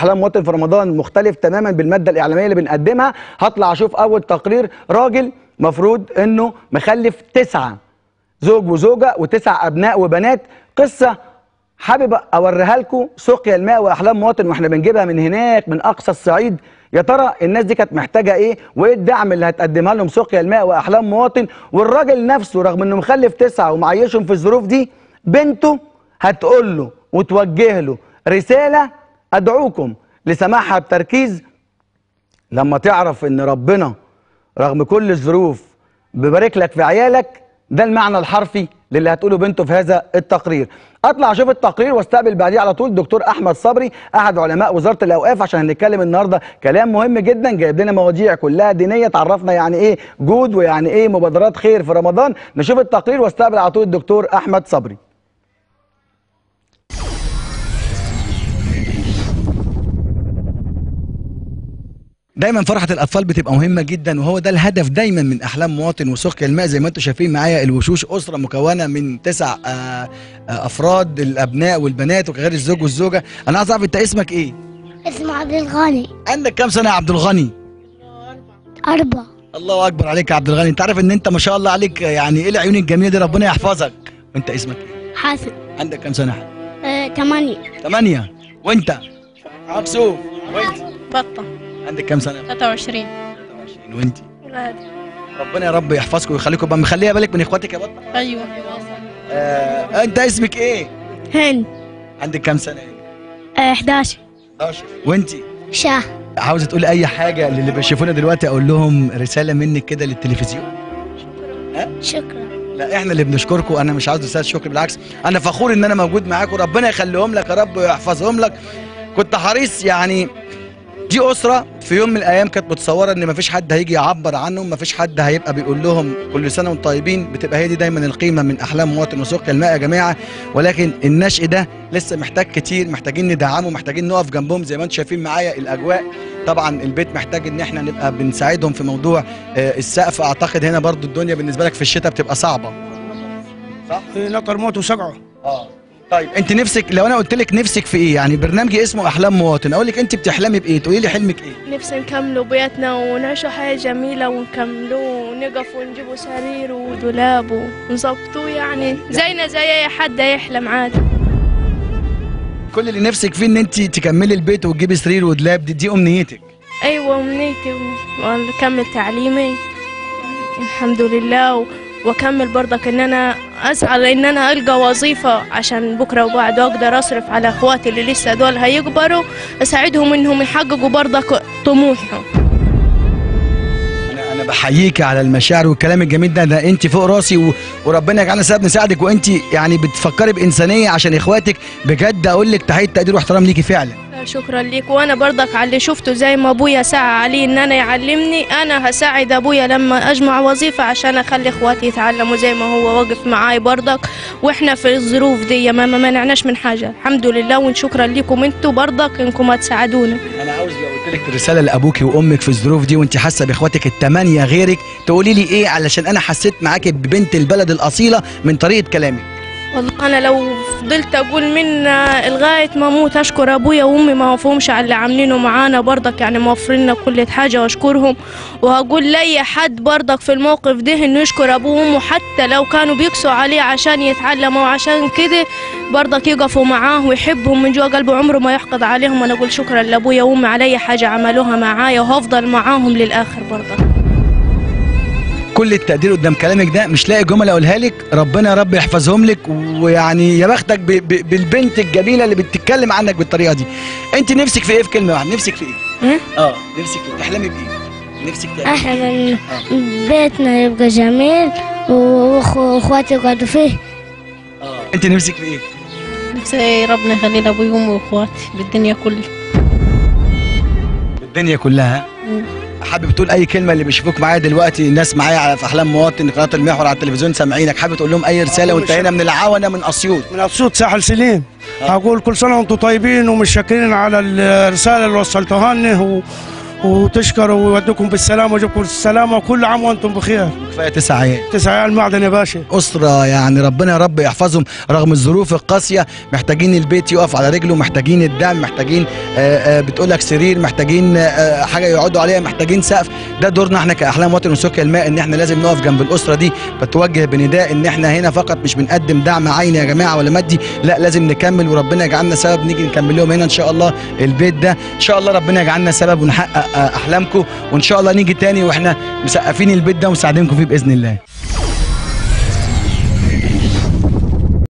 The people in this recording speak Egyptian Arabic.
احلام مواطن في رمضان مختلف تماما بالماده الاعلاميه اللي بنقدمها هطلع اشوف اول تقرير راجل مفروض انه مخلف تسعه زوج وزوجه وتسع ابناء وبنات قصه حابب اوريها لكم سقيا الماء واحلام مواطن واحنا بنجيبها من هناك من اقصى الصعيد يا ترى الناس دي كانت محتاجه ايه وايه الدعم اللي هتقدمها لهم سقيا الماء واحلام مواطن والراجل نفسه رغم انه مخلف تسعه ومعيشهم في الظروف دي بنته هتقول له وتوجه له رساله ادعوكم لسماعها بتركيز لما تعرف ان ربنا رغم كل الظروف بيبارك لك في عيالك ده المعنى الحرفي للي هتقوله بنته في هذا التقرير اطلع اشوف التقرير واستقبل بعديه على طول دكتور احمد صبري احد علماء وزاره الاوقاف عشان هنتكلم النهارده كلام مهم جدا جايب لنا مواضيع كلها دينيه تعرفنا يعني ايه جود ويعني ايه مبادرات خير في رمضان نشوف التقرير واستقبل على طول الدكتور احمد صبري دايما فرحه الاطفال بتبقى مهمه جدا وهو ده الهدف دايما من احلام مواطن وسقيا الماء زي ما انتم شايفين معايا الوشوش اسره مكونه من تسع آه، آه، افراد الابناء والبنات وغير الزوج والزوجه انا عايز اعرف انت اسمك ايه اسمه عبد الغني عندك كام سنه يا عبد الغني أربعة الله اكبر عليك يا عبد الغني انت عارف ان انت ما شاء الله عليك يعني ايه العيون الجميله دي ربنا يحفظك وانت اسمك ايه حسن عندك كام سنه يا آه، تمانية ثمانية وانت مكسوف وانت بطة عندك كام سنه 23 23 وانت ولاد ربنا يا رب يحفظكم ويخليكم بقى مخليها بالك من اخواتك يا بطه أيوة آه، انت اسمك ايه هند عندك كام سنه آه، 11 11 وانت شاه عاوزه تقولي اي حاجه للي بيشوفونا دلوقتي اقول لهم رساله منك كده للتلفزيون شكرا لا احنا اللي بنشكركم انا مش عاوز رساله شكر بالعكس انا فخور ان انا موجود معاكم ربنا يخليهم لك يا رب ويحفظهم لك كنت حريص يعني دي اسره في يوم من الايام كانت متصوره ان مفيش حد هيجي يعبر عنهم مفيش حد هيبقى بيقول لهم كل سنه وانتم طيبين بتبقى هي دي دايما القيمه من احلام مواطن وسقيا الماء يا جماعه ولكن النشء ده لسه محتاج كتير محتاجين ندعمه محتاجين نقف جنبهم زي ما انتم شايفين معايا الاجواء طبعا البيت محتاج ان احنا نبقى بنساعدهم في موضوع آه، السقف اعتقد هنا برضو الدنيا بالنسبه لك في الشتاء بتبقى صعبه صح نطر موت وسقعه اه طيب انت نفسك لو انا قلت لك نفسك في ايه يعني برنامجي اسمه احلام مواطن اقول لك انت بتحلمي بايه تقولي لي حلمك ايه نفسي نكملوا بيتنا ونعيشوا حياة جميلة ونكملوه ونقف ونجيبوا سرير ودولاب ونظبطوه يعني زينا زي أي حد يحلم عادي كل اللي نفسك فيه ان انت تكملي البيت وتجيبي سرير ودلاب دي, دي امنيتك أيوة أمنيتي وأكمل تعليمي الحمد لله و- واكمل برضك ان انا اسعى لان انا القى وظيفه عشان بكره وبعد اقدر اصرف على اخواتي اللي لسه دول هيكبروا اساعدهم انهم يحققوا برضك طموحهم انا انا بحييك على المشاعر والكلام الجميل ده ده انت فوق راسي و... وربنا يجعلنا سبب نساعدك وانت يعني بتفكري بانسانيه عشان اخواتك بجد اقول لك تحيه تقدير واحترام ليكي فعلا شكرا ليك وانا برضك على اللي شفته زي ما ابويا سعى عليه ان انا يعلمني انا هساعد ابويا لما اجمع وظيفه عشان اخلي اخواتي يتعلموا زي ما هو واقف معاي برضك واحنا في الظروف دي ما ما منعناش من حاجه الحمد لله وشكرا لكم انتوا برضك انكم هتساعدونا انا عاوز لو قلت لك رساله لابوكي وامك في الظروف دي وانت حاسه باخواتك الثمانيه غيرك تقولي لي ايه علشان انا حسيت معاكي ببنت البلد الاصيله من طريقه كلامك والله انا لو فضلت اقول من لغايه ما اموت اشكر ابويا وامي ما وفهمش على اللي عاملينه معانا برضك يعني موفرين لنا كل حاجه واشكرهم وهقول لاي حد برضك في الموقف ده انه يشكر ابوه وامه حتى لو كانوا بيكسوا عليه عشان يتعلموا وعشان كده برضك يقفوا معاه ويحبهم من جوا قلبه عمره ما يحقد عليهم وانا اقول شكرا لابويا وامي على اي حاجه عملوها معايا وهفضل معاهم للاخر برضك كل التقدير قدام كلامك ده مش لاقي جمل اقولها لك ربنا يا رب يحفظهم لك ويعني يا بختك ب- ب- بالبنت الجميله اللي بتتكلم عنك بالطريقه دي انت نفسك في ايه في كلمه واحده نفسك في ايه ها؟ اه نفسك في تحلمي بايه نفسك تعملي احنا إيه؟ من بيتنا يبقى جميل وأخو- واخواتي يقعدوا فيه اه انت نفسك في ايه نفسي ربنا يخلي لي ابوي وامي واخواتي بالدنيا كلها الدنيا كلها حابب تقول اي كلمه اللي بيشوفوك معايا دلوقتي الناس معايا على- في احلام مواطن قناه المحور على التلفزيون سامعينك حابب تقول لهم اي رساله وانت هنا من العونه من اسيوط من اسيوط ساحل سليم هقول كل سنه وانتم طيبين ومش شاكرين على الرساله اللي وصلتوها لنا و... وتشكر ويوديكم بالسلامه ويجيبكم بالسلامه وكل عام وانتم بخير كفايه تسع عيال تسع عيال معدن يا باشا أسرة يعني ربنا يا رب يحفظهم رغم الظروف القاسية محتاجين البيت يقف على رجله محتاجين الدعم محتاجين آه، آه، بتقول لك سرير محتاجين آه، حاجة يقعدوا عليها محتاجين سقف ده دورنا احنا كأحلام وطن وسكة الماء ان احنا لازم نقف جنب الأسرة دي بتوجه بنداء ان احنا هنا فقط مش بنقدم دعم عيني يا جماعة ولا مادي لا لازم نكمل وربنا يجعلنا سبب نيجي نكمل لهم هنا ان شاء الله البيت ده ان شاء الله ربنا يجعلنا سبب ونحقق آه، احلامكم وان شاء الله نيجي تاني واحنا مسقفين البيت ده ومساعدينكم فيه باذن الله